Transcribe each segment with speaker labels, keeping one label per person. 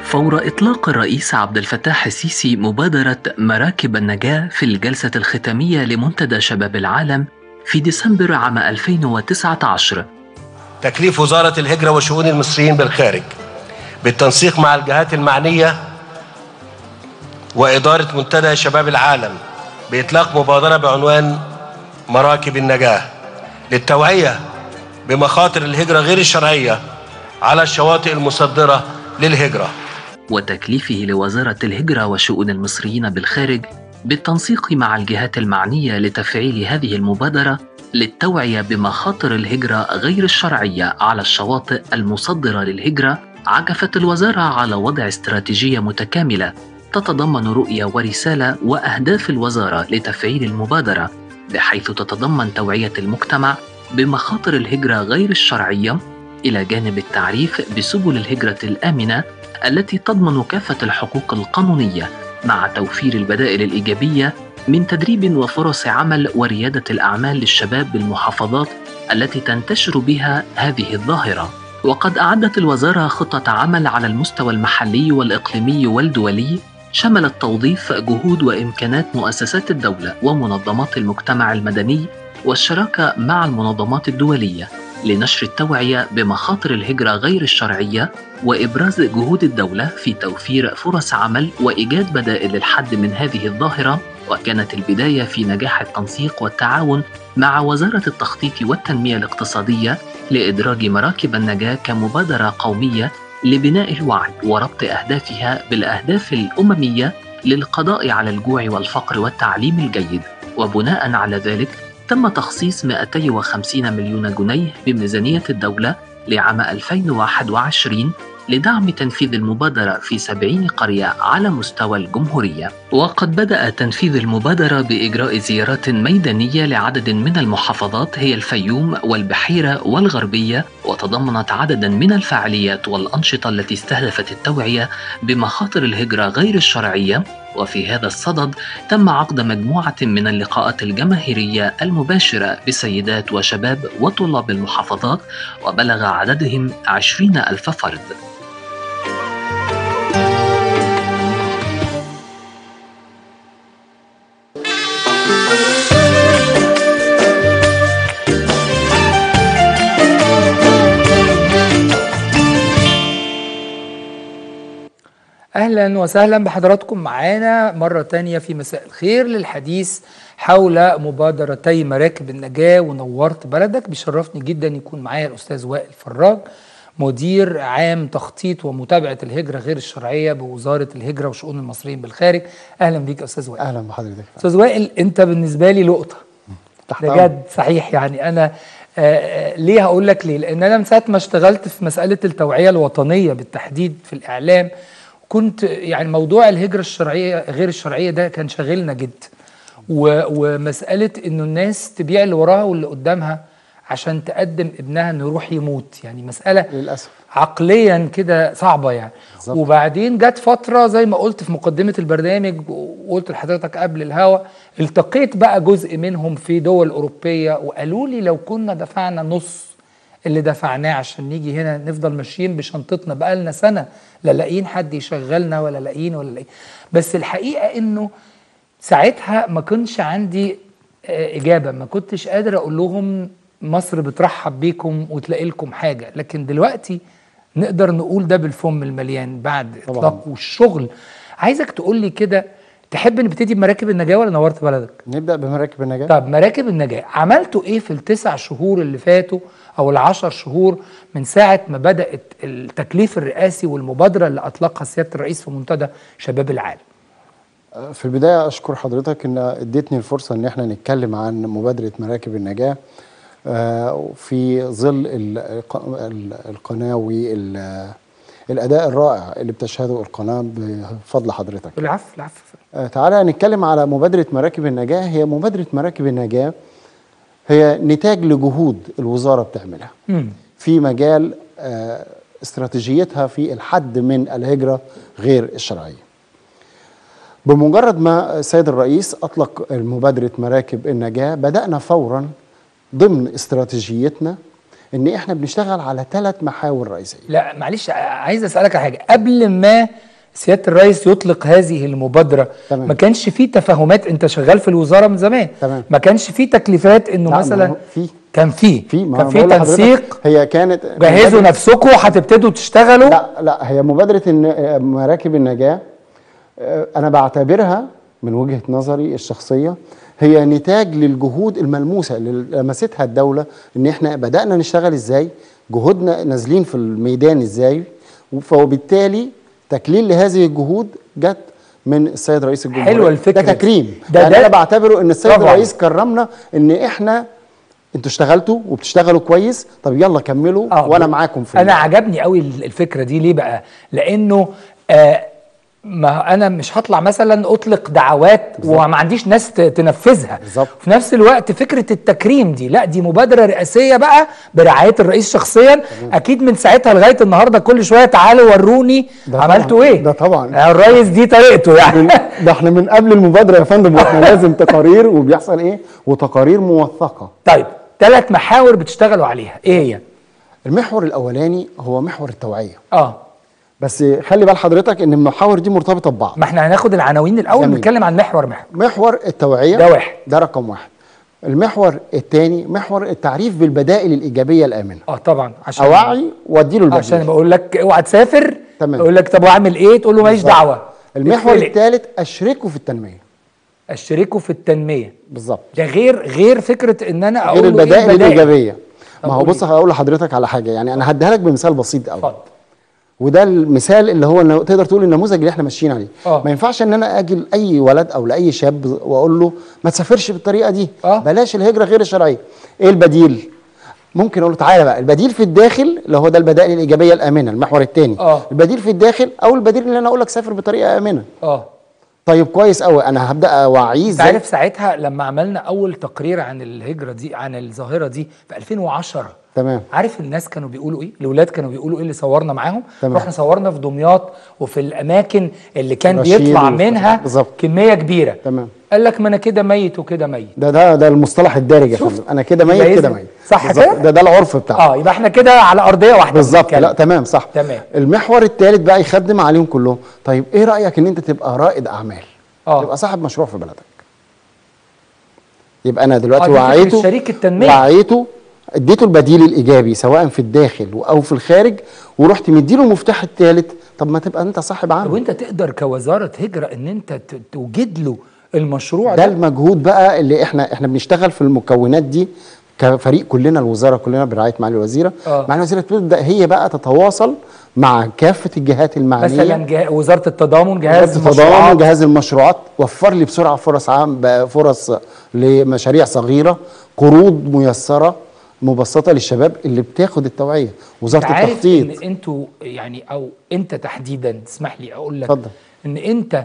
Speaker 1: فور إطلاق الرئيس عبد الفتاح السيسي مبادرة مراكب النجاة في الجلسة الختامية لمنتدى شباب العالم في ديسمبر عام 2019
Speaker 2: تكليف وزارة الهجرة وشؤون المصريين بالخارج بالتنسيق مع الجهات المعنية وإدارة منتدى شباب العالم بإطلاق مبادرة بعنوان مراكب النجاة للتوعية بمخاطر الهجرة غير الشرعية على الشواطئ المصدرة للهجرة
Speaker 1: وتكليفه لوزارة الهجرة وشؤون المصريين بالخارج بالتنسيق مع الجهات المعنية لتفعيل هذه المبادرة للتوعية بمخاطر الهجرة غير الشرعية على الشواطئ المصدرة للهجرة عكفت الوزارة على وضع استراتيجية متكاملة تتضمن رؤية ورسالة وأهداف الوزارة لتفعيل المبادرة بحيث تتضمن توعية المجتمع بمخاطر الهجرة غير الشرعية إلى جانب التعريف بسبل الهجرة الآمنة التي تضمن كافة الحقوق القانونية مع توفير البدائل الإيجابية من تدريب وفرص عمل وريادة الأعمال للشباب بالمحافظات التي تنتشر بها هذه الظاهرة. وقد أعدت الوزارة خطة عمل على المستوى المحلي والإقليمي والدولي شملت توظيف جهود وإمكانات مؤسسات الدولة ومنظمات المجتمع المدني والشراكة مع المنظمات الدولية لنشر التوعية بمخاطر الهجرة غير الشرعية وإبراز جهود الدولة في توفير فرص عمل وإيجاد بدائل للحد من هذه الظاهرة وكانت البداية في نجاح التنسيق والتعاون مع وزارة التخطيط والتنمية الاقتصادية لإدراج مراكب النجاة كمبادرة قومية لبناء الوعي وربط أهدافها بالأهداف الأممية للقضاء على الجوع والفقر والتعليم الجيد وبناء على ذلك تم تخصيص 250 مليون جنيه بميزانية الدولة لعام 2021 لدعم تنفيذ المبادرة في 70 قرية على مستوى الجمهورية وقد بدأ تنفيذ المبادرة بإجراء زيارات ميدانية لعدد من المحافظات هي الفيوم والبحيرة والغربية وتضمنت عددا من الفعاليات والأنشطة التي استهدفت التوعية بمخاطر الهجرة غير الشرعية وفي هذا الصدد تم عقد مجموعة من اللقاءات الجماهيرية المباشرة بسيدات وشباب وطلاب المحافظات وبلغ عددهم عشرين ألف فرد
Speaker 3: اهلا وسهلا بحضراتكم معانا مره تانية في مساء الخير للحديث حول مبادرتي مراكب النجاه ونورت بلدك بيشرفني جدا يكون معايا الاستاذ وائل فراج مدير عام تخطيط ومتابعه الهجره غير الشرعيه بوزاره الهجره وشؤون المصريين بالخارج اهلا بيك يا استاذ وائل
Speaker 4: اهلا بحضرتك
Speaker 3: استاذ وائل انت بالنسبه لي لقطه بجد صحيح يعني انا آه ليه هقول لك ليه لان انا من ساعه ما اشتغلت في مساله التوعيه الوطنيه بالتحديد في الاعلام كنت يعني موضوع الهجرة الشرعية غير الشرعية ده كان شاغلنا جدا ومسألة انه الناس تبيع اللي وراها واللي قدامها عشان تقدم ابنها انه يروح يموت يعني مسألة
Speaker 4: للأسف
Speaker 3: عقليا كده صعبة يعني بالزبط. وبعدين جت فترة زي ما قلت في مقدمة البرنامج وقلت لحضرتك قبل الهوا التقيت بقى جزء منهم في دول أوروبية وقالوا لي لو كنا دفعنا نص اللي دفعناه عشان نيجي هنا نفضل ماشيين بشنطتنا بقالنا سنه لا لاقيين حد يشغلنا ولا لاقيين ولا لاقيين بس الحقيقه انه ساعتها ما كنش عندي اجابه ما كنتش قادر اقول لهم مصر بترحب بيكم وتلاقي لكم حاجه لكن دلوقتي نقدر نقول ده بالفم المليان بعد اطلاق والشغل عايزك تقول لي كده تحب نبتدي بمراكب النجاه ولا نورت بلدك؟
Speaker 4: نبدا بمراكب النجاه
Speaker 3: طب مراكب النجاه عملتوا ايه في التسع شهور اللي فاتوا او العشر شهور من ساعه ما بدات التكليف الرئاسي والمبادره اللي اطلقها سياده الرئيس في منتدى شباب العالم
Speaker 4: في البدايه اشكر حضرتك ان اديتني الفرصه ان احنا نتكلم عن مبادره مراكب النجاه في ظل القناه والاداء الرائع اللي بتشهده القناه بفضل حضرتك
Speaker 3: العفو العفو
Speaker 4: تعالى نتكلم على مبادره مراكب النجاه هي مبادره مراكب النجاه هي نتاج لجهود الوزاره بتعملها
Speaker 3: مم.
Speaker 4: في مجال استراتيجيتها في الحد من الهجره غير الشرعيه. بمجرد ما السيد الرئيس اطلق مبادره مراكب النجاه بدانا فورا ضمن استراتيجيتنا ان احنا بنشتغل على ثلاث محاور رئيسيه
Speaker 3: لا معلش عايز اسالك على حاجه قبل ما سياده الرئيس يطلق هذه المبادره
Speaker 4: تمام.
Speaker 3: ما كانش في تفاهمات انت شغال في الوزاره من زمان
Speaker 4: تمام.
Speaker 3: ما كانش في تكليفات انه
Speaker 4: لا، ما
Speaker 3: مثلا
Speaker 4: هو في.
Speaker 3: كان في
Speaker 4: في ما
Speaker 3: كان
Speaker 4: أنا
Speaker 3: في
Speaker 4: بقول لحضرتك
Speaker 3: تنسيق
Speaker 4: هي كانت
Speaker 3: جهزوا
Speaker 4: مبادرة-
Speaker 3: نفسكم هتبتدوا تشتغلوا
Speaker 4: لا لا هي مبادره إن مراكب النجاه آه، انا بعتبرها من وجهه نظري الشخصيه هي نتاج للجهود الملموسه اللي لمستها الدوله ان احنا بدانا نشتغل ازاي جهودنا نازلين في الميدان ازاي فبالتالي تكليل لهذه الجهود جت من السيد رئيس الجمهوريه
Speaker 3: حلوة الفكرة
Speaker 4: ده
Speaker 3: دي.
Speaker 4: تكريم
Speaker 3: ده-
Speaker 4: ده يعني
Speaker 3: ده-
Speaker 4: انا بعتبره ان السيد
Speaker 3: برافو عليك.
Speaker 4: الرئيس كرمنا ان احنا انتوا اشتغلتوا وبتشتغلوا كويس طب يلا كملوا
Speaker 3: آه،
Speaker 4: وانا
Speaker 3: ب-
Speaker 4: معاكم في
Speaker 3: انا
Speaker 4: ال-
Speaker 3: عجبني قوي الفكره دي ليه بقى لانه آه ما انا مش هطلع مثلا اطلق دعوات وما عنديش ناس ت- تنفذها
Speaker 4: بالظبط.
Speaker 3: في نفس الوقت فكره التكريم دي لا دي مبادره رئاسيه بقى برعايه الرئيس شخصيا اكيد من ساعتها لغايه النهارده كل شويه تعالوا وروني
Speaker 4: ده
Speaker 3: عملتوا
Speaker 4: طبعاً،
Speaker 3: ايه
Speaker 4: ده طبعاً.
Speaker 3: آه، الرئيس دي طريقته يعني
Speaker 4: ده احنا من قبل المبادره يا فندم واحنا لازم تقارير وبيحصل ايه وتقارير موثقه
Speaker 3: طيب ثلاث محاور بتشتغلوا عليها ايه هي
Speaker 4: المحور الاولاني هو محور التوعيه
Speaker 3: اه
Speaker 4: بس خلي بال حضرتك ان المحاور دي مرتبطه ببعض
Speaker 3: ما احنا هناخد العناوين الاول
Speaker 4: جميل.
Speaker 3: نتكلم عن محور محور
Speaker 4: محور التوعيه
Speaker 3: ده واحد.
Speaker 4: ده رقم واحد المحور الثاني محور التعريف بالبدائل الايجابيه الامنه
Speaker 3: اه طبعا عشان
Speaker 4: اوعي واديله البديل
Speaker 3: عشان بقول لك اوعى تسافر
Speaker 4: تمام.
Speaker 3: اقول لك طب واعمل ايه تقول له ماليش
Speaker 4: بالظبط.
Speaker 3: دعوه
Speaker 4: المحور
Speaker 3: اتفلق.
Speaker 4: الثالث اشركه في التنميه
Speaker 3: اشتركوا في التنميه
Speaker 4: بالظبط
Speaker 3: ده غير غير فكره ان انا اقول
Speaker 4: غير
Speaker 3: له
Speaker 4: البدائل
Speaker 3: إيه
Speaker 4: الايجابيه
Speaker 3: طب
Speaker 4: ما هو
Speaker 3: قول
Speaker 4: بص هقول لحضرتك على حاجه يعني انا هديها لك بمثال بسيط قوي
Speaker 3: اتفضل
Speaker 4: وده المثال اللي هو إنه تقدر تقول النموذج اللي احنا ماشيين عليه
Speaker 3: آه.
Speaker 4: ما ينفعش ان انا اجي لاي ولد او لاي شاب واقول له ما تسافرش بالطريقه دي
Speaker 3: آه.
Speaker 4: بلاش الهجره غير الشرعيه ايه البديل ممكن اقول له تعالى بقى البديل في الداخل اللي هو ده البدائل الايجابيه الامنه المحور الثاني
Speaker 3: آه.
Speaker 4: البديل في الداخل او البديل اللي انا اقول لك سافر بطريقه امنه
Speaker 3: اه
Speaker 4: طيب كويس قوي انا هبدا اوعيه
Speaker 3: انت
Speaker 4: ازاي
Speaker 3: عارف ساعتها لما عملنا اول تقرير عن الهجره دي عن الظاهره دي في 2010
Speaker 4: تمام
Speaker 3: عارف الناس كانوا بيقولوا ايه الاولاد كانوا بيقولوا ايه اللي صورنا معاهم
Speaker 4: تمام.
Speaker 3: رحنا صورنا في دمياط وفي الاماكن اللي كان
Speaker 4: رشيد
Speaker 3: بيطلع
Speaker 4: وفي-
Speaker 3: منها
Speaker 4: بالظبط.
Speaker 3: كميه كبيره
Speaker 4: تمام
Speaker 3: قال لك ما انا كده ميت وكده ميت
Speaker 4: ده ده ده المصطلح الدارج يا
Speaker 3: شفت؟
Speaker 4: فندم انا كده
Speaker 3: يبقى
Speaker 4: ميت كده
Speaker 3: إذن-
Speaker 4: ميت
Speaker 3: صح
Speaker 4: بالظبط.
Speaker 3: كده؟
Speaker 4: ده ده العرف بتاعه
Speaker 3: اه يبقى احنا كده على ارضيه واحده
Speaker 4: بالظبط
Speaker 3: بنتكلم.
Speaker 4: لا تمام صح
Speaker 3: تمام.
Speaker 4: المحور الثالث بقى يخدم عليهم كلهم طيب ايه رايك ان انت تبقى رائد اعمال
Speaker 3: آه.
Speaker 4: تبقى صاحب مشروع في بلدك يبقى انا دلوقتي
Speaker 3: آه، دي فكرة
Speaker 4: وعيته
Speaker 3: شريك التنمية.
Speaker 4: وعيته اديته البديل الايجابي سواء في الداخل او في الخارج ورحت مديله المفتاح الثالث طب ما تبقى انت صاحب
Speaker 3: طب
Speaker 4: عمل
Speaker 3: وانت تقدر كوزاره هجره ان انت ت- توجد له المشروع
Speaker 4: ده
Speaker 3: ده,
Speaker 4: المجهود بقى اللي احنا احنا بنشتغل في المكونات دي كفريق كلنا الوزاره كلنا برعايه معالي الوزيره
Speaker 3: آه.
Speaker 4: معالي الوزيره بتبدا هي بقى تتواصل مع كافه الجهات المعنيه
Speaker 3: مثلا جه... وزاره التضامن
Speaker 4: جهاز
Speaker 3: جهاز
Speaker 4: التضامن
Speaker 3: المشروعات
Speaker 4: جهاز المشروعات وفر لي بسرعه فرص عام بقى فرص لمشاريع صغيره قروض ميسره مبسطه للشباب اللي بتاخد التوعيه
Speaker 3: انت
Speaker 4: وزاره
Speaker 3: عارف
Speaker 4: التخطيط
Speaker 3: ان انتوا يعني او انت تحديدا تسمح لي اقول لك
Speaker 4: اتفضل.
Speaker 3: ان انت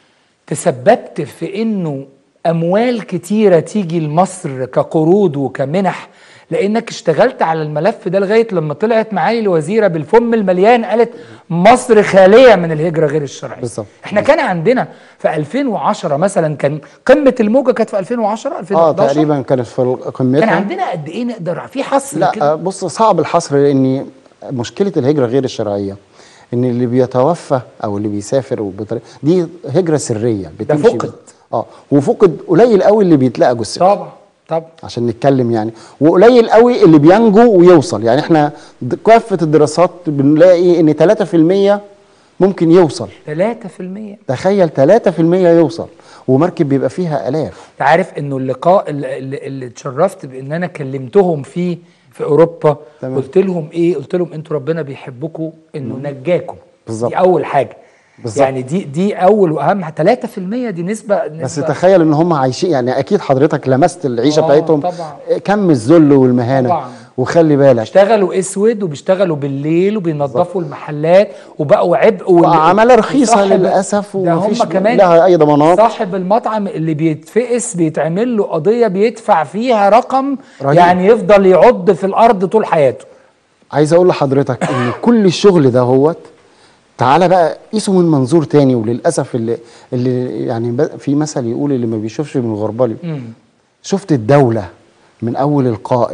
Speaker 3: تسببت في انه اموال كتيره تيجي لمصر كقروض وكمنح لانك اشتغلت على الملف ده لغايه لما طلعت معالي الوزيره بالفم المليان قالت مصر خاليه من الهجره غير الشرعيه
Speaker 4: بالظبط.
Speaker 3: احنا كان عندنا في 2010 مثلا كان قمه الموجه كانت في 2010
Speaker 4: اه
Speaker 3: 2011
Speaker 4: تقريبا كانت في قمتها
Speaker 3: كان عندنا قد ايه نقدر في حصر
Speaker 4: لا
Speaker 3: كده
Speaker 4: آه، بص صعب الحصر لان مشكله الهجره غير الشرعيه ان اللي بيتوفى او اللي بيسافر وبطريقه دي هجره سريه بتمشي
Speaker 3: فقد.
Speaker 4: بس- اه وفقد قليل قوي اللي بيتلاقى جثته
Speaker 3: طبعا طبعا
Speaker 4: عشان نتكلم يعني وقليل قوي اللي بينجو ويوصل يعني احنا د- كافه الدراسات بنلاقي ان 3% ممكن يوصل
Speaker 3: 3%
Speaker 4: تخيل 3% يوصل ومركب بيبقى فيها الاف
Speaker 3: انت عارف انه اللقاء اللي, اللي, اللي اتشرفت بان انا كلمتهم فيه في اوروبا
Speaker 4: تمام.
Speaker 3: قلت لهم ايه قلت لهم انتوا ربنا بيحبكم انه نجاكم
Speaker 4: بالظبط.
Speaker 3: دي اول حاجه
Speaker 4: بالظبط.
Speaker 3: يعني دي دي اول واهم 3% دي نسبه
Speaker 4: بس
Speaker 3: نسبة
Speaker 4: تخيل ان هم عايشين يعني اكيد حضرتك لمست العيشه
Speaker 3: آه،
Speaker 4: بتاعتهم
Speaker 3: طبعا.
Speaker 4: كم الذل والمهانه
Speaker 3: طبعا.
Speaker 4: وخلي بالك
Speaker 3: بيشتغلوا اسود وبيشتغلوا بالليل وبينظفوا المحلات وبقوا عبء وال-
Speaker 4: وعمالة رخيصة
Speaker 3: وصاحب-
Speaker 4: للأسف
Speaker 3: ده
Speaker 4: ومفيش
Speaker 3: هم كمان
Speaker 4: لها أي ضمانات.
Speaker 3: صاحب المطعم اللي بيتفقس بيتعمل له قضيه بيدفع فيها رقم
Speaker 4: رهيب.
Speaker 3: يعني يفضل يعض في الارض طول حياته
Speaker 4: عايز اقول لحضرتك ان كل الشغل ده هوت تعالى بقى قيسه من منظور تاني وللاسف اللي اللي يعني ب- في مثل يقول اللي ما بيشوفش من غربال
Speaker 3: مم.
Speaker 4: شفت الدوله من اول القائد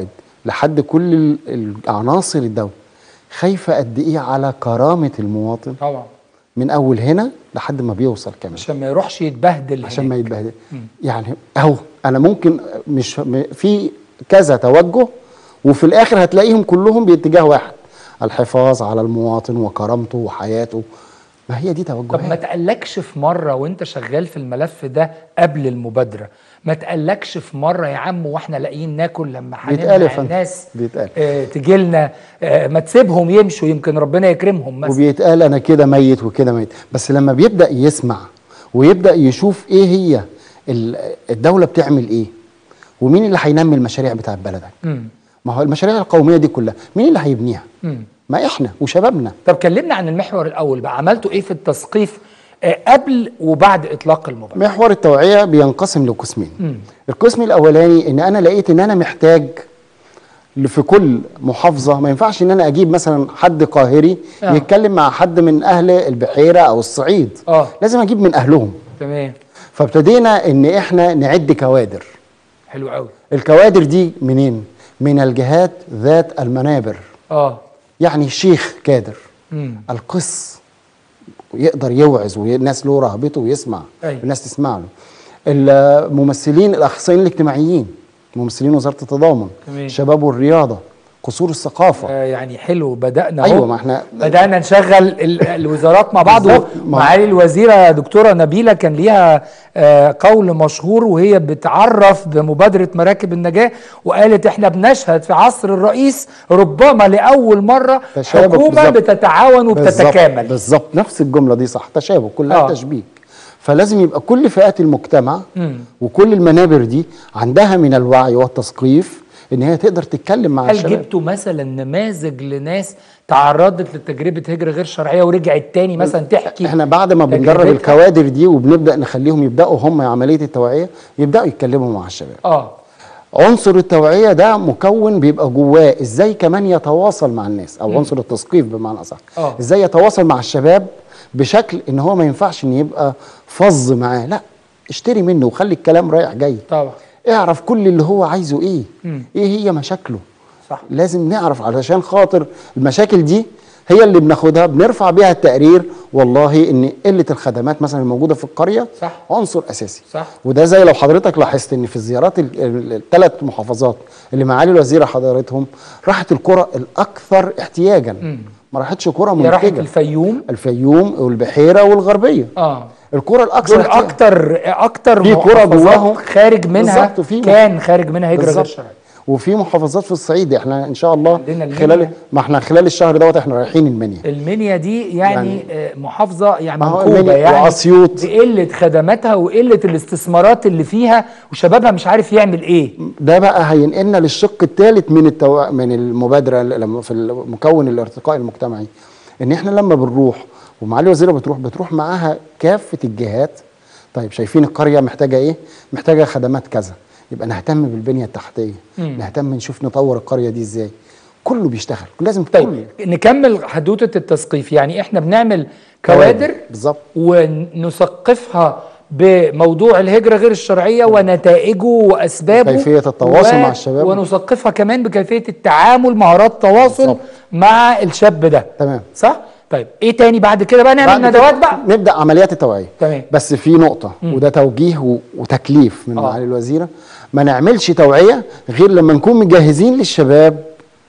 Speaker 4: لحد كل ال- العناصر الدوله خايفه قد ايه على كرامه المواطن
Speaker 3: طبعا
Speaker 4: من اول هنا لحد ما بيوصل كمان
Speaker 3: عشان ما يروحش يتبهدل
Speaker 4: عشان
Speaker 3: هناك.
Speaker 4: ما يتبهدل يعني اهو انا ممكن مش م- في كذا توجه وفي الاخر هتلاقيهم كلهم باتجاه واحد الحفاظ على المواطن وكرامته وحياته ما هي دي
Speaker 3: طب ما
Speaker 4: توجهات
Speaker 3: تقلكش في مره وانت شغال في الملف ده قبل المبادره ما تقلكش في مره يا عم واحنا لاقيين ناكل لما
Speaker 4: بيتقال يا
Speaker 3: هنمنع
Speaker 4: فندم.
Speaker 3: الناس
Speaker 4: بيتقال.
Speaker 3: آه تجي لنا آه ما تسيبهم يمشوا يمكن ربنا يكرمهم مثلا
Speaker 4: وبيتقال انا كده ميت وكده ميت بس لما بيبدا يسمع ويبدا يشوف ايه هي ال- الدوله بتعمل ايه ومين اللي هينمي المشاريع بتاعت بلدك
Speaker 3: مم.
Speaker 4: ما هو المشاريع القوميه دي كلها مين اللي هيبنيها
Speaker 3: مم.
Speaker 4: ما احنا وشبابنا
Speaker 3: طب كلمنا عن المحور الاول بقى عملتوا ايه في التثقيف آه قبل وبعد اطلاق المبادره
Speaker 4: محور التوعيه بينقسم لقسمين القسم الاولاني ان انا لقيت ان انا محتاج ل- في كل محافظه ما ينفعش ان انا اجيب مثلا حد قاهري
Speaker 3: آه.
Speaker 4: يتكلم مع حد من اهل البحيره او الصعيد
Speaker 3: آه.
Speaker 4: لازم اجيب من اهلهم
Speaker 3: تمام
Speaker 4: فابتدينا ان احنا نعد كوادر
Speaker 3: حلو قوي
Speaker 4: الكوادر دي منين من الجهات ذات المنابر
Speaker 3: اه
Speaker 4: يعني شيخ كادر
Speaker 3: مم.
Speaker 4: القس يقدر يوعظ والناس له رهبته ويسمع
Speaker 3: أيوة.
Speaker 4: الناس تسمع له الممثلين الاخصائيين الاجتماعيين ممثلين وزاره التضامن
Speaker 3: تمام.
Speaker 4: الشباب والرياضه قصور الثقافه
Speaker 3: آه يعني حلو بدأنا
Speaker 4: أيوة،
Speaker 3: أهو.
Speaker 4: ما إحنا-
Speaker 3: بدأنا نشغل ال- الوزارات مع بعض
Speaker 4: بالظبط، ما-
Speaker 3: معالي الوزيرة دكتورة نبيلة كان ليها آه، قول مشهور وهي بتعرف بمبادرة مراكب النجاة وقالت احنا بنشهد في عصر الرئيس ربما لأول مرة
Speaker 4: تشابك
Speaker 3: حكومة
Speaker 4: بالظبط.
Speaker 3: بتتعاون
Speaker 4: بالظبط،
Speaker 3: وبتتكامل
Speaker 4: بالظبط نفس الجمله دي صح تشابك كلها
Speaker 3: آه.
Speaker 4: آه. تشبيك فلازم يبقى كل فئات المجتمع
Speaker 3: مم.
Speaker 4: وكل المنابر دي عندها من الوعي والتثقيف ان هي تقدر تتكلم مع
Speaker 3: هل
Speaker 4: الشباب
Speaker 3: جبتوا مثلا نماذج لناس تعرضت لتجربة هجرة غير شرعية ورجعت تاني مثلا تحكي
Speaker 4: احنا بعد ما بندرب
Speaker 3: تجربتها؟
Speaker 4: الكوادر دي وبنبدا نخليهم يبداوا هم عمليه التوعيه يبداوا يتكلموا مع الشباب
Speaker 3: اه
Speaker 4: عنصر التوعيه ده مكون بيبقى جواه ازاي كمان يتواصل مع الناس او عنصر التثقيف بمعنى اصح
Speaker 3: آه.
Speaker 4: ازاي يتواصل مع الشباب بشكل ان هو ما ينفعش ان يبقى فظ معاه لا اشتري منه وخلي الكلام رايح جاي
Speaker 3: طبعا
Speaker 4: اعرف كل اللي هو عايزه ايه
Speaker 3: مم.
Speaker 4: ايه هي مشاكله
Speaker 3: صح
Speaker 4: لازم نعرف علشان خاطر المشاكل دي هي اللي بناخدها بنرفع بيها التقرير والله ان قله الخدمات مثلا الموجوده في القريه
Speaker 3: صح.
Speaker 4: عنصر اساسي
Speaker 3: صح.
Speaker 4: وده زي لو حضرتك لاحظت ان في الزيارات الثلاث محافظات اللي معالي الوزيره حضرتهم راحت القرى الاكثر احتياجا ما راحتش قرى
Speaker 3: هي راحت
Speaker 4: منتجه
Speaker 3: الفيوم
Speaker 4: الفيوم والبحيره والغربيه
Speaker 3: اه
Speaker 4: القرى الاكثر
Speaker 3: دول
Speaker 4: احتياجاً.
Speaker 3: اكتر اكتر
Speaker 4: في كرة
Speaker 3: محافظات
Speaker 4: جواهم.
Speaker 3: خارج منها
Speaker 4: بالظبط، في-
Speaker 3: كان خارج منها هجره غير
Speaker 4: بالظبط.
Speaker 3: شرعيه
Speaker 4: وفي محافظات في الصعيد احنا ان شاء الله
Speaker 3: عندنا المنيا.
Speaker 4: خلال ما احنا خلال الشهر دوت احنا رايحين المنيا
Speaker 3: المنيا دي يعني,
Speaker 4: يعني-
Speaker 3: آه، محافظه يعني
Speaker 4: ما هو
Speaker 3: منكوبه
Speaker 4: المنيا
Speaker 3: يعني
Speaker 4: وأسيوط.
Speaker 3: بقله خدماتها وقله الاستثمارات اللي فيها وشبابها مش عارف يعمل ايه
Speaker 4: ده بقى هينقلنا للشق الثالث من التو... من المبادره ل- لما في المكون الارتقاء المجتمعي ان احنا لما بنروح ومعالي الوزيره بتروح بتروح معاها كافه الجهات طيب شايفين القريه محتاجه ايه محتاجه خدمات كذا يبقى نهتم بالبنيه التحتيه
Speaker 3: مم.
Speaker 4: نهتم نشوف نطور القريه دي ازاي كله بيشتغل لازم
Speaker 3: طيب
Speaker 4: كل
Speaker 3: نكمل حدوته التثقيف يعني احنا بنعمل كوادر
Speaker 4: بالظبط
Speaker 3: ونثقفها بموضوع الهجرة غير الشرعية ونتائجه وأسبابه
Speaker 4: وكيفية التواصل مع الشباب.
Speaker 3: ونثقفها كمان بكيفية التعامل مهارات تواصل
Speaker 4: بالظبط.
Speaker 3: مع الشاب ده
Speaker 4: تمام
Speaker 3: صح؟ طيب ايه تاني بعد كده بقى نعمل
Speaker 4: بعد
Speaker 3: ندوات
Speaker 4: كده
Speaker 3: بقى
Speaker 4: نبدا عمليات التوعيه
Speaker 3: تمام.
Speaker 4: بس في نقطه وده توجيه و- وتكليف من
Speaker 3: آه.
Speaker 4: معالي الوزيره ما نعملش توعيه غير لما نكون مجهزين للشباب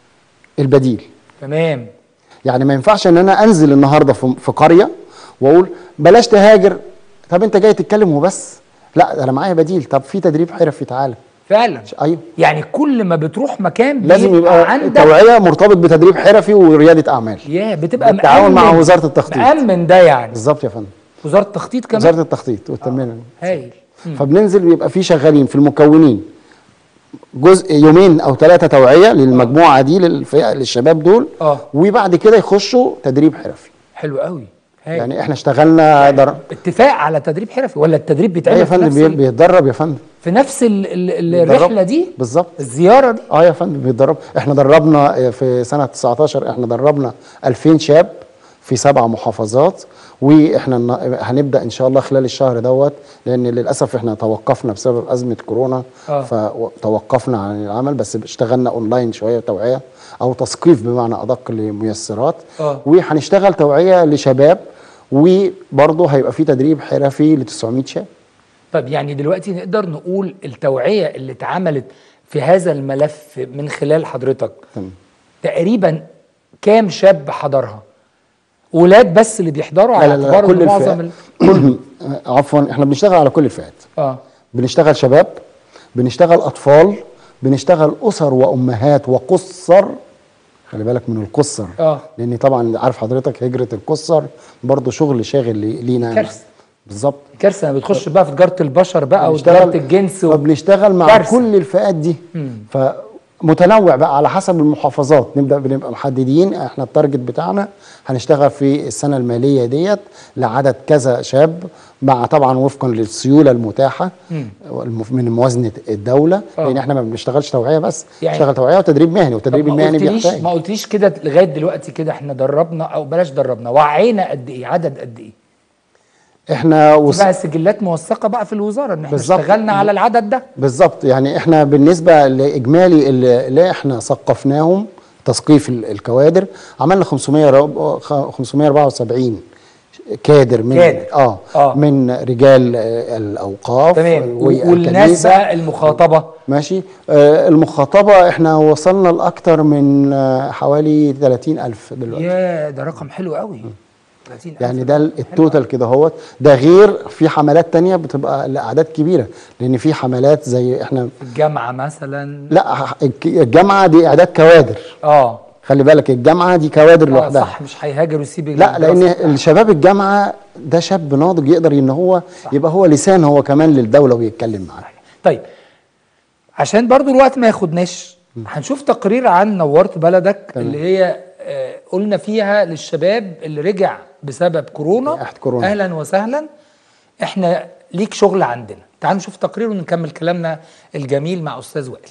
Speaker 4: البديل
Speaker 3: تمام
Speaker 4: يعني ما ينفعش ان انا انزل النهارده في في قريه واقول بلاش تهاجر طب انت جاي تتكلم وبس لا ده انا معايا بديل طب في تدريب حرفي تعالى
Speaker 3: فعلا
Speaker 4: ايوه
Speaker 3: يعني كل ما بتروح مكان
Speaker 4: لازم يبقى
Speaker 3: عندك
Speaker 4: التوعيه مرتبط بتدريب حرفي ورياده اعمال
Speaker 3: يا بتبقى
Speaker 4: بالتعاون مع
Speaker 3: مأمن-
Speaker 4: وزارة التخطيط.
Speaker 3: مأمن ده يعني
Speaker 4: بالظبط يا فندم
Speaker 3: وزارة التخطيط كمان
Speaker 4: وزاره التخطيط والتنميه
Speaker 3: هايل
Speaker 4: فبننزل بيبقى في شغالين في المكونين جزء يومين او ثلاثه توعيه للمجموعه دي للفئه للشباب دول
Speaker 3: آه.
Speaker 4: وبعد كده يخشوا تدريب حرفي
Speaker 3: حلو قوي هايل
Speaker 4: يعني احنا اشتغلنا در...
Speaker 3: اتفاق على تدريب حرفي ولا التدريب
Speaker 4: أيوة
Speaker 3: بيتعمل
Speaker 4: يا
Speaker 3: في
Speaker 4: فندم
Speaker 3: نفس
Speaker 4: بي-
Speaker 3: ال-
Speaker 4: بيتدرب يا فندم
Speaker 3: في نفس ال ال
Speaker 4: بيتدرب.
Speaker 3: الرحله دي
Speaker 4: بالظبط
Speaker 3: الزياره دي
Speaker 4: اه يا فندم بيتدرب احنا دربنا في سنه 19 احنا دربنا 2000 شاب في سبع محافظات واحنا النا- هنبدا ان شاء الله خلال الشهر دوت لان للاسف احنا توقفنا بسبب ازمه كورونا
Speaker 3: آه.
Speaker 4: فتوقفنا عن العمل بس اشتغلنا اونلاين شويه توعيه او تثقيف بمعنى ادق لميسرات
Speaker 3: آه.
Speaker 4: وهنشتغل توعيه لشباب وبرضه هيبقى في تدريب حرفي ل 900 شاب
Speaker 3: طب يعني دلوقتي نقدر نقول التوعية اللي اتعملت في هذا الملف من خلال حضرتك
Speaker 4: تمام.
Speaker 3: تقريبا كام شاب حضرها ولاد بس اللي بيحضروا
Speaker 4: لا
Speaker 3: على
Speaker 4: لا لا
Speaker 3: اعتبار
Speaker 4: كل
Speaker 3: إن معظم ال...
Speaker 4: الفئات كل عفوا احنا بنشتغل على كل الفئات
Speaker 3: اه
Speaker 4: بنشتغل شباب بنشتغل اطفال بنشتغل اسر وامهات وقصر خلي بالك من القصر
Speaker 3: اه
Speaker 4: لان طبعا عارف حضرتك هجره القصر برضو شغل شاغل لي- لينا
Speaker 3: كارثة.
Speaker 4: بالظبط
Speaker 3: كارثه ما بتخش بقى في تجاره البشر بقى
Speaker 4: بنشتغل-
Speaker 3: وتجاره الجنس و...
Speaker 4: فبنشتغل مع
Speaker 3: كارثة.
Speaker 4: كل الفئات دي فمتنوع بقى على حسب المحافظات نبدا بنبقى محددين احنا التارجت بتاعنا هنشتغل في السنه الماليه ديت لعدد كذا شاب مع طبعا وفقا للسيوله المتاحه والمف- من موازنه الدوله
Speaker 3: آه.
Speaker 4: لان احنا ما بنشتغلش توعيه بس
Speaker 3: يعني-
Speaker 4: بنشتغل توعيه وتدريب مهني
Speaker 3: طب
Speaker 4: والتدريب
Speaker 3: ما
Speaker 4: المهني
Speaker 3: قلتليش
Speaker 4: بيحتاج
Speaker 3: ما قلتليش كده لغايه دلوقتي كده احنا دربنا او بلاش دربنا وعينا قد ايه عدد قد ايه
Speaker 4: احنا وص...
Speaker 3: بقى سجلات موثقه بقى في الوزاره ان احنا
Speaker 4: بالظبط.
Speaker 3: اشتغلنا على العدد ده
Speaker 4: بالظبط يعني احنا بالنسبه لاجمالي اللي اللي احنا ثقفناهم تثقيف ال- الكوادر عملنا 500 رب- خ- 574 كادر من
Speaker 3: كادر.
Speaker 4: اه,
Speaker 3: آه.
Speaker 4: من رجال آه، الاوقاف
Speaker 3: تمام و- والناس
Speaker 4: والكنيسة.
Speaker 3: بقى المخاطبه
Speaker 4: ماشي آه المخاطبه احنا وصلنا لاكثر من آه حوالي 30000 دلوقتي
Speaker 3: يا ده رقم حلو قوي 30,000
Speaker 4: يعني ده
Speaker 3: رقم حلو
Speaker 4: التوتال كده هوت ده غير في حملات تانية بتبقى لاعداد كبيره لان في حملات زي احنا
Speaker 3: في الجامعه مثلا
Speaker 4: لا الجامعه دي اعداد كوادر
Speaker 3: اه
Speaker 4: خلي بالك الجامعه دي كوادر
Speaker 3: آه،
Speaker 4: لوحدها
Speaker 3: صح مش هيهاجر ويسيب
Speaker 4: لا لان
Speaker 3: الدراسة.
Speaker 4: الشباب الجامعه ده شاب ناضج يقدر ان هو يبقى هو لسان هو كمان للدوله ويتكلم معاها
Speaker 3: طيب عشان برضو الوقت ما ياخدناش هنشوف تقرير عن نورت بلدك
Speaker 4: تمام.
Speaker 3: اللي هي آه، قلنا فيها للشباب اللي رجع بسبب كورونا
Speaker 4: جائحة كورونا.
Speaker 3: اهلا وسهلا احنا ليك شغل عندنا تعالوا نشوف تقرير ونكمل كلامنا الجميل مع استاذ وائل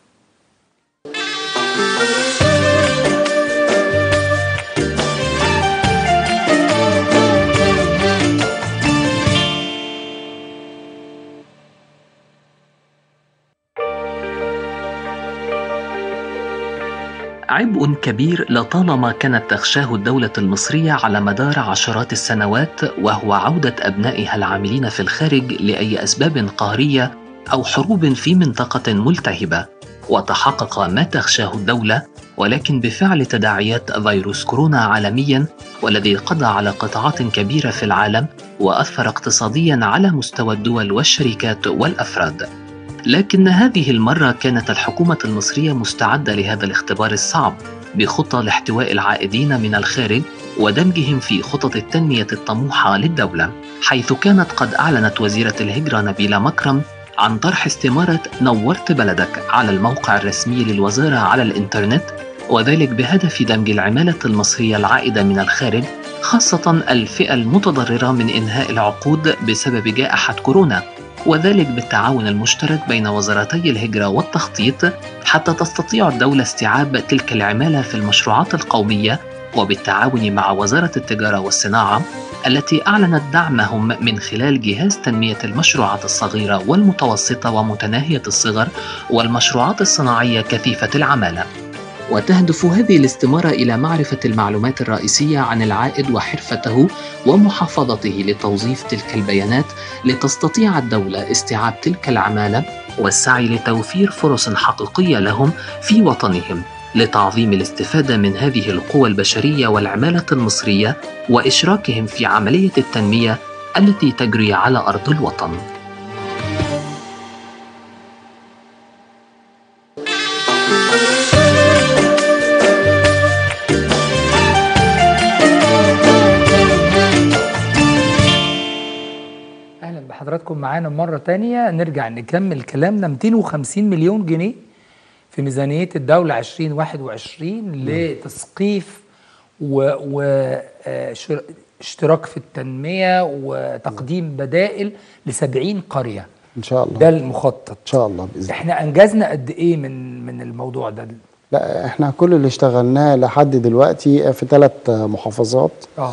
Speaker 1: عبء كبير لطالما كانت تخشاه الدولة المصرية على مدار عشرات السنوات وهو عودة أبنائها العاملين في الخارج لأي أسباب قهرية أو حروب في منطقة ملتهبة وتحقق ما تخشاه الدولة ولكن بفعل تداعيات فيروس كورونا عالميا والذي قضى على قطاعات كبيرة في العالم وأثر اقتصاديا على مستوى الدول والشركات والأفراد لكن هذه المرة كانت الحكومة المصرية مستعدة لهذا الاختبار الصعب بخطى لاحتواء العائدين من الخارج ودمجهم في خطط التنمية الطموحة للدولة حيث كانت قد أعلنت وزيرة الهجرة نبيلة مكرم عن طرح استمارة نورت بلدك على الموقع الرسمي للوزارة على الإنترنت وذلك بهدف دمج العمالة المصرية العائدة من الخارج خاصة الفئة المتضررة من إنهاء العقود بسبب جائحة كورونا وذلك بالتعاون المشترك بين وزارتي الهجرة والتخطيط حتى تستطيع الدولة استيعاب تلك العمالة في المشروعات القومية وبالتعاون مع وزارة التجارة والصناعة التي أعلنت دعمهم من خلال جهاز تنمية المشروعات الصغيرة والمتوسطة ومتناهية الصغر والمشروعات الصناعية كثيفة العمالة. وتهدف هذه الاستمارة إلى معرفة المعلومات الرئيسية عن العائد وحرفته ومحافظته لتوظيف تلك البيانات لتستطيع الدولة استيعاب تلك العمالة والسعي لتوفير فرص حقيقية لهم في وطنهم لتعظيم الاستفادة من هذه القوى البشرية والعمالة المصرية وإشراكهم في عملية التنمية التي تجري على أرض الوطن.
Speaker 3: اهلا بحضراتكم معانا مره تانية نرجع نكمل كلامنا 250 مليون جنيه في ميزانيه الدوله 2021 لتثقيف واشتراك في التنميه وتقديم بدائل ل 70 قريه
Speaker 4: ان شاء الله
Speaker 3: ده المخطط
Speaker 4: ان شاء الله باذن الله
Speaker 3: احنا انجزنا قد ايه من من الموضوع ده
Speaker 4: لا احنا كل اللي اشتغلناه لحد دلوقتي في ثلاث محافظات
Speaker 3: اه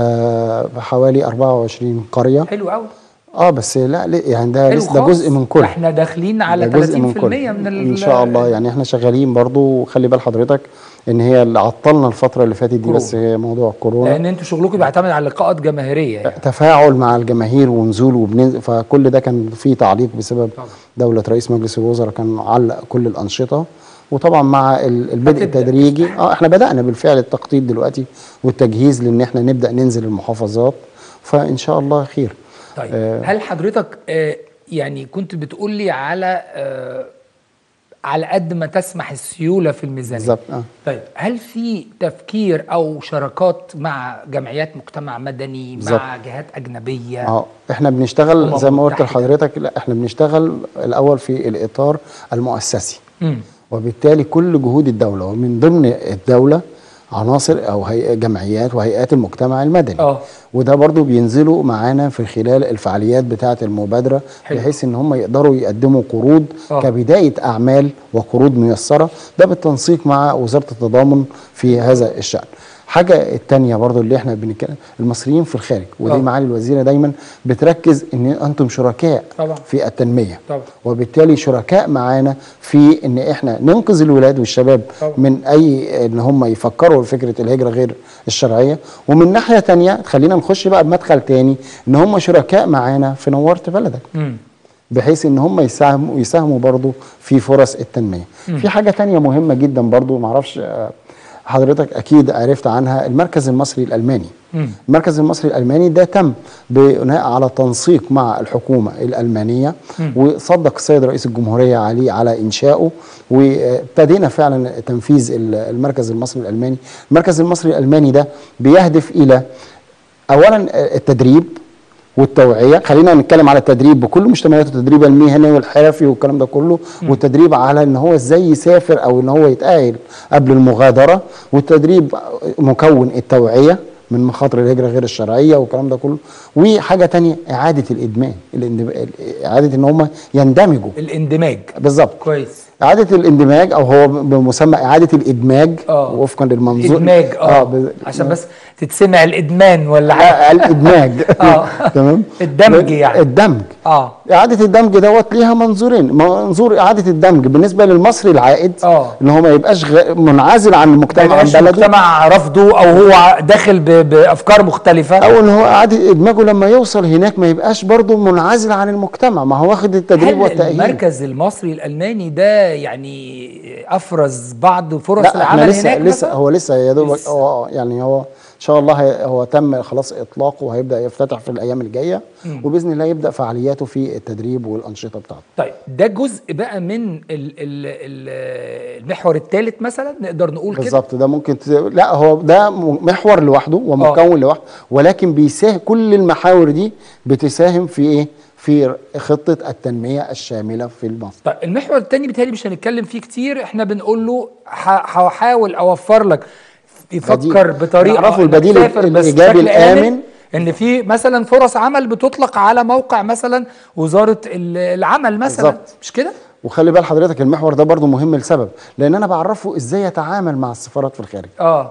Speaker 4: آه حوالي 24 قريه
Speaker 3: حلو قوي
Speaker 4: اه بس لا لا، يعني ده
Speaker 3: حلو
Speaker 4: لسه ده
Speaker 3: خالص.
Speaker 4: جزء من كل
Speaker 3: احنا داخلين على
Speaker 4: ده جزء
Speaker 3: 30%
Speaker 4: من كل
Speaker 3: من ال-
Speaker 4: ان شاء الله يعني احنا شغالين برضو وخلي بال حضرتك ان هي اللي عطلنا الفتره اللي فاتت دي بس هي موضوع كورونا
Speaker 3: لان انتوا شغلكم بيعتمد على لقاءات جماهيريه يعني.
Speaker 4: تفاعل مع الجماهير ونزول وبننزل فكل ده كان فيه تعليق بسبب
Speaker 3: طبعا.
Speaker 4: دولة رئيس مجلس الوزراء كان علق كل الأنشطة وطبعا مع ال- البدء
Speaker 3: هتبدأ.
Speaker 4: التدريجي اه احنا بدأنا بالفعل التخطيط دلوقتي والتجهيز لان احنا نبدأ ننزل المحافظات فإن شاء الله خير
Speaker 3: طيب
Speaker 4: آه.
Speaker 3: هل حضرتك آه يعني كنت بتقول لي على آه على قد ما تسمح السيوله في الميزانيه
Speaker 4: بالظبط اه
Speaker 3: طيب هل في تفكير او شراكات مع جمعيات مجتمع مدني
Speaker 4: بالظبط.
Speaker 3: مع جهات اجنبيه
Speaker 4: اه احنا بنشتغل
Speaker 3: أمم
Speaker 4: زي ما قلت
Speaker 3: متحدة.
Speaker 4: لحضرتك لا احنا بنشتغل الأول في الإطار المؤسسي
Speaker 3: مم.
Speaker 4: وبالتالي كل جهود الدولة ومن ضمن الدولة عناصر أو هيئة جمعيات وهيئات المجتمع المدني
Speaker 3: اه
Speaker 4: وده برضو بينزلوا معانا في خلال الفعاليات بتاعة المبادرة
Speaker 3: حلو.
Speaker 4: بحيث ان هم يقدروا يقدموا قروض
Speaker 3: آه.
Speaker 4: كبداية اعمال وقروض ميسرة ده بالتنسيق مع وزارة التضامن في هذا الشأن حاجة التانية برضو اللي احنا بنتكلم المصريين في الخارج ودي
Speaker 3: آه.
Speaker 4: معالي الوزيرة دايما بتركز ان انتم شركاء
Speaker 3: طبعا.
Speaker 4: في التنمية
Speaker 3: طبعا.
Speaker 4: وبالتالي شركاء معانا في ان احنا ننقذ الولاد والشباب
Speaker 3: طبعا.
Speaker 4: من اي ان هم يفكروا في فكره الهجره غير الشرعيه ومن ناحيه تانية خلينا نخش بقى بمدخل تاني ان هم شركاء معانا في نورت بلدك
Speaker 3: مم.
Speaker 4: بحيث ان هم يساهموا يساهموا برضو في فرص التنميه في حاجه تانية مهمه جدا برضو معرفش آه، حضرتك اكيد عرفت عنها المركز المصري الالماني
Speaker 3: مم.
Speaker 4: المركز المصري الالماني ده تم بناء على تنسيق مع الحكومه الالمانيه وصدق السيد رئيس الجمهوريه عليه على انشائه وابتدينا فعلا تنفيذ ال- المركز المصري الالماني المركز المصري الالماني ده بيهدف الى اولا التدريب والتوعيه خلينا نتكلم على التدريب بكل مشتملاته التدريب المهني والحرفي والكلام ده كله والتدريب على ان هو ازاي يسافر او ان هو يتاهل قبل المغادره والتدريب مكون التوعيه من مخاطر الهجره غير الشرعيه والكلام ده كله وحاجه تانية اعاده الادمان الاندب- اعاده ان هم يندمجوا
Speaker 3: الاندماج
Speaker 4: بالظبط
Speaker 3: كويس
Speaker 4: اعاده الاندماج او هو بمسمى اعاده الادماج
Speaker 3: آه.
Speaker 4: وفقا للمنظور
Speaker 3: ادماج اه,
Speaker 4: ب-
Speaker 3: عشان بس تتسمع الادمان ولا حاجه
Speaker 4: آه، الادماج
Speaker 3: آه.
Speaker 4: تمام
Speaker 3: الدمج يعني.
Speaker 4: الدمج
Speaker 3: اه
Speaker 4: إعادة الدمج دوت ليها منظورين، منظور إعادة الدمج بالنسبة للمصري العائد
Speaker 3: آه.
Speaker 4: إن هو ما يبقاش غ... منعزل عن
Speaker 3: ما
Speaker 4: المجتمع عن
Speaker 3: يبقاش
Speaker 4: بلده
Speaker 3: مجتمع رفضه او هو داخل ب- بافكار مختلفه
Speaker 4: أو إن هو إعادة إدماجه لما يوصل هناك ما يبقاش برضه منعزل عن المجتمع، ما هو واخد التدريب
Speaker 3: هل
Speaker 4: والتأهيل
Speaker 3: المركز المصري الالماني ده يعني افرز بعض فرص
Speaker 4: لا احنا
Speaker 3: العمل
Speaker 4: لسه
Speaker 3: هناك
Speaker 4: لسه
Speaker 3: مثلاً؟
Speaker 4: هو لسه يا دوب
Speaker 3: لسه.
Speaker 4: هو يعني هو ان شاء الله هي- هو تم خلاص اطلاقه وهيبدا يفتتح في الايام الجايه وباذن الله يبدا فعالياته في التدريب والانشطه بتاعته
Speaker 3: طيب ده جزء بقى من ال ال ال المحور الثالث مثلا نقدر نقول كده
Speaker 4: بالظبط ده ممكن ت... لا هو ده م- محور لوحده ومكون لوحده ولكن بيساهم كل المحاور دي بتساهم في ايه في خطه التنميه الشامله في مصر
Speaker 3: طيب المحور الثاني بالتالي مش هنتكلم فيه كتير احنا بنقول له ح- هحاول اوفر لك يفكر
Speaker 4: بديل.
Speaker 3: بطريقه
Speaker 4: نعرفوا
Speaker 3: إنك
Speaker 4: البديل
Speaker 3: تسافر بس
Speaker 4: الإيجابي
Speaker 3: بشكل آمن،
Speaker 4: الآمن.
Speaker 3: ان في مثلا فرص عمل بتطلق على موقع مثلا وزاره ال- العمل مثلا
Speaker 4: بالظبط.
Speaker 3: مش كده؟
Speaker 4: وخلي بال حضرتك المحور ده برضو مهم لسبب لان انا بعرفه ازاي يتعامل مع السفارات في الخارج
Speaker 3: اه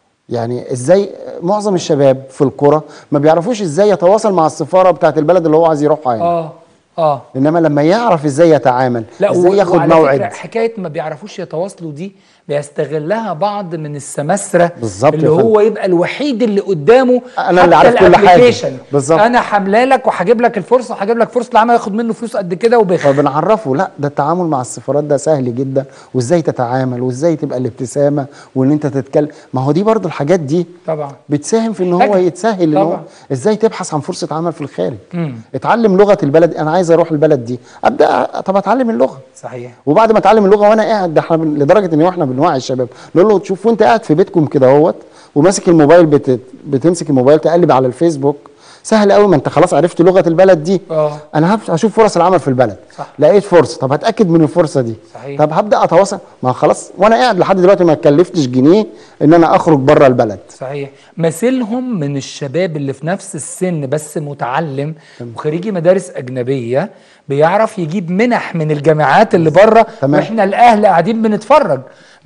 Speaker 4: يعني ازاي معظم الشباب في القرى ما بيعرفوش ازاي يتواصل مع السفاره بتاعت البلد اللي هو عايز يروحها يعني
Speaker 3: اه اه
Speaker 4: انما لما يعرف ازاي يتعامل
Speaker 3: لا
Speaker 4: ازاي
Speaker 3: و-
Speaker 4: ياخد
Speaker 3: وعلى
Speaker 4: موعد
Speaker 3: فكرة حكايه ما بيعرفوش يتواصلوا دي بيستغلها بعض من السماسره
Speaker 4: بالظبط
Speaker 3: اللي
Speaker 4: يا فندم.
Speaker 3: هو يبقى الوحيد اللي قدامه
Speaker 4: أنا اللي
Speaker 3: حتى
Speaker 4: عارف كل حاجة.
Speaker 3: الابليكيشن.
Speaker 4: بالظبط.
Speaker 3: انا حامله لك وهجيب لك الفرصه وهجيب لك فرصه العمل ياخد منه فلوس قد كده وبخ
Speaker 4: فبنعرفه لا ده التعامل مع السفارات ده سهل جدا وازاي تتعامل وازاي تبقى الابتسامه وان انت تتكلم ما هو دي برضو الحاجات دي
Speaker 3: طبعا
Speaker 4: بتساهم في ان هو
Speaker 3: محتاجة.
Speaker 4: يتسهل ان هو
Speaker 3: طبعا.
Speaker 4: ازاي تبحث عن فرصه عمل في الخارج
Speaker 3: مم.
Speaker 4: اتعلم لغه البلد انا عايز اروح البلد دي ابدا طب اتعلم اللغه
Speaker 3: صحيح
Speaker 4: وبعد ما اتعلم اللغه وانا قاعد ده احنا بن- لدرجه ان احنا بنوعي الشباب نقول له تشوف وانت قاعد في بيتكم كده اهوت وماسك الموبايل بت... بتمسك الموبايل تقلب على الفيسبوك سهل قوي ما انت خلاص عرفت لغه البلد دي
Speaker 3: اه
Speaker 4: انا هف- هشوف فرص العمل في البلد
Speaker 3: صح.
Speaker 4: لقيت فرصه طب هتاكد من الفرصه دي
Speaker 3: صحيح.
Speaker 4: طب هبدا اتواصل ما خلاص وانا قاعد لحد دلوقتي ما اتكلفتش جنيه ان انا اخرج بره البلد
Speaker 3: صحيح مثلهم من الشباب اللي في نفس السن بس متعلم وخريجي مدارس اجنبيه بيعرف يجيب منح من الجامعات اللي بره
Speaker 4: تمام.
Speaker 3: واحنا الاهل قاعدين بنتفرج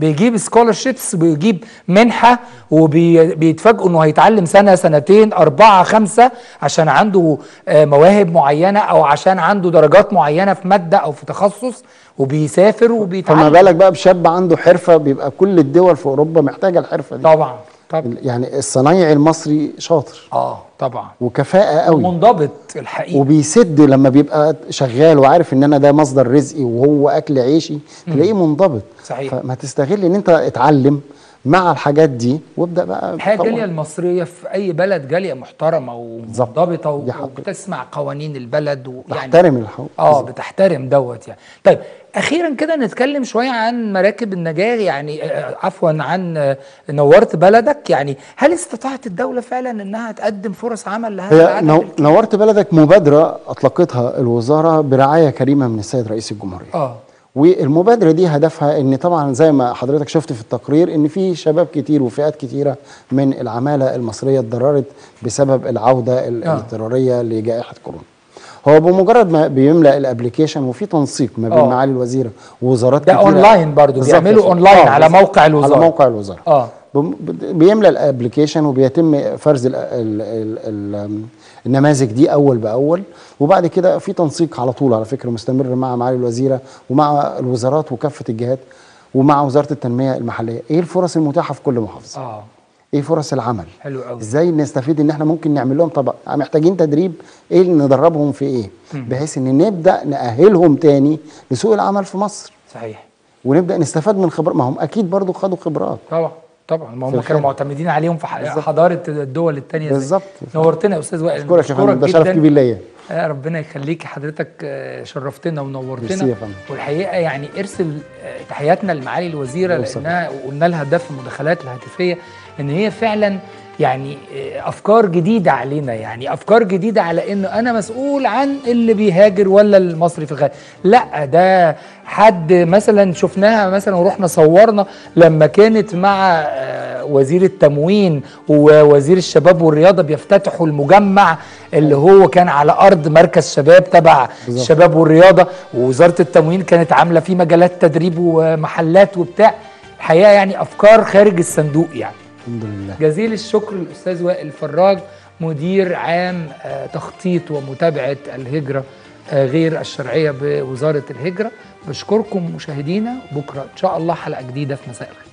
Speaker 3: بيجيب سكولرشيبس بيجيب منحه وبيتفاجئوا انه هيتعلم سنه سنتين اربعه خمسه عشان عنده آه، مواهب معينه او عشان عنده درجات معينه في ماده او في تخصص وبيسافر
Speaker 4: فما
Speaker 3: وبيتعلم
Speaker 4: بالك بقى بشاب عنده حرفه بيبقى كل الدول في اوروبا محتاجه الحرفه دي
Speaker 3: طبعا طبعا
Speaker 4: يعني الصنايعي المصري شاطر
Speaker 3: اه طبعا
Speaker 4: وكفاءه قوي
Speaker 3: منضبط الحقيقه
Speaker 4: وبيسد لما بيبقى شغال وعارف ان انا ده مصدر رزقي وهو اكل عيشي تلاقيه منضبط
Speaker 3: صحيح.
Speaker 4: فما تستغل ان انت اتعلم مع الحاجات دي وابدا بقى
Speaker 3: الحقيقه
Speaker 4: طبعاً.
Speaker 3: الجاليه المصريه في اي بلد جاليه محترمه ومنضبطه
Speaker 4: دي حقيقة.
Speaker 3: وبتسمع قوانين البلد ويعني
Speaker 4: تحترم الحقوق
Speaker 3: اه بتحترم دوت يعني طيب اخيرا كده نتكلم شويه عن مراكب النجاه يعني آه، عفوا عن آه، نورت بلدك يعني هل استطاعت الدوله فعلا انها تقدم فرص عمل لهذا
Speaker 4: هي
Speaker 3: العدد
Speaker 4: نو-
Speaker 3: الكبير؟
Speaker 4: نورت بلدك مبادره اطلقتها الوزاره برعايه كريمه من السيد رئيس الجمهوريه
Speaker 3: اه
Speaker 4: والمبادره دي هدفها ان طبعا زي ما حضرتك شفت في التقرير ان في شباب كتير وفئات كتيره من العماله المصريه اتضررت بسبب العوده ال-
Speaker 3: آه.
Speaker 4: الاضطراريه لجائحه كورونا. هو بمجرد ما بيملا الابلكيشن وفي تنسيق ما بين
Speaker 3: آه.
Speaker 4: معالي الوزيره ووزارات
Speaker 3: ده
Speaker 4: كتيره
Speaker 3: أونلاين برضو،
Speaker 4: بالظبط
Speaker 3: بيعملوا
Speaker 4: كده.
Speaker 3: أونلاين على
Speaker 4: بالظبط.
Speaker 3: موقع الوزارة.
Speaker 4: على موقع الوزاره
Speaker 3: اه
Speaker 4: بم- بيملى الابلكيشن وبيتم فرز ال ال ال ال النماذج دي اول باول وبعد كده في تنسيق على طول على فكره مستمر مع معالي الوزيره ومع الوزارات وكافه الجهات ومع وزاره التنميه المحليه ايه الفرص المتاحه في كل محافظه
Speaker 3: اه
Speaker 4: ايه فرص العمل
Speaker 3: حلو قوي
Speaker 4: ازاي نستفيد ان احنا ممكن نعمل لهم طبعا محتاجين تدريب ايه اللي ندربهم في ايه بحيث ان نبدا ناهلهم تاني لسوق العمل في مصر
Speaker 3: صحيح
Speaker 4: ونبدا نستفاد من خبرات ما هم اكيد برضو خدوا خبرات
Speaker 3: طبعا طبعا ما هم
Speaker 4: الخارج.
Speaker 3: كانوا معتمدين عليهم في ح- حضاره الدول التانية زي-
Speaker 4: بالظبط.
Speaker 3: نورتنا يا استاذ وائل
Speaker 4: اشكرك يا فندم ده
Speaker 3: بشكرك
Speaker 4: شرف
Speaker 3: جداً.
Speaker 4: كبير ليا
Speaker 3: آه ربنا يخليك حضرتك آه، شرفتنا
Speaker 4: ميرسي
Speaker 3: ونورتنا
Speaker 4: يا فندم.
Speaker 3: والحقيقه يعني ارسل آه، تحياتنا لمعالي الوزيره
Speaker 4: يوصل.
Speaker 3: لانها وقلنا لها ده في المداخلات الهاتفيه ان هي فعلا يعني آه، افكار جديده علينا يعني افكار جديده على انه انا مسؤول عن اللي بيهاجر ولا المصري في الخارج لا ده حد مثلا شفناها مثلا ورحنا صورنا لما كانت مع آه، وزير التموين ووزير الشباب والرياضه بيفتتحوا المجمع اللي هو كان على ارض مركز شباب تبع
Speaker 4: بالظبط.
Speaker 3: الشباب والرياضه ووزاره التموين كانت عامله فيه مجالات تدريب ومحلات وبتاع الحقيقه يعني افكار خارج الصندوق يعني
Speaker 4: الحمد لله
Speaker 3: جزيل الشكر للاستاذ وائل فراج مدير عام آه، تخطيط ومتابعه الهجره آه، غير الشرعيه بوزاره الهجره بشكركم مشاهدينا بكره ان شاء الله حلقه جديده في مساء الخير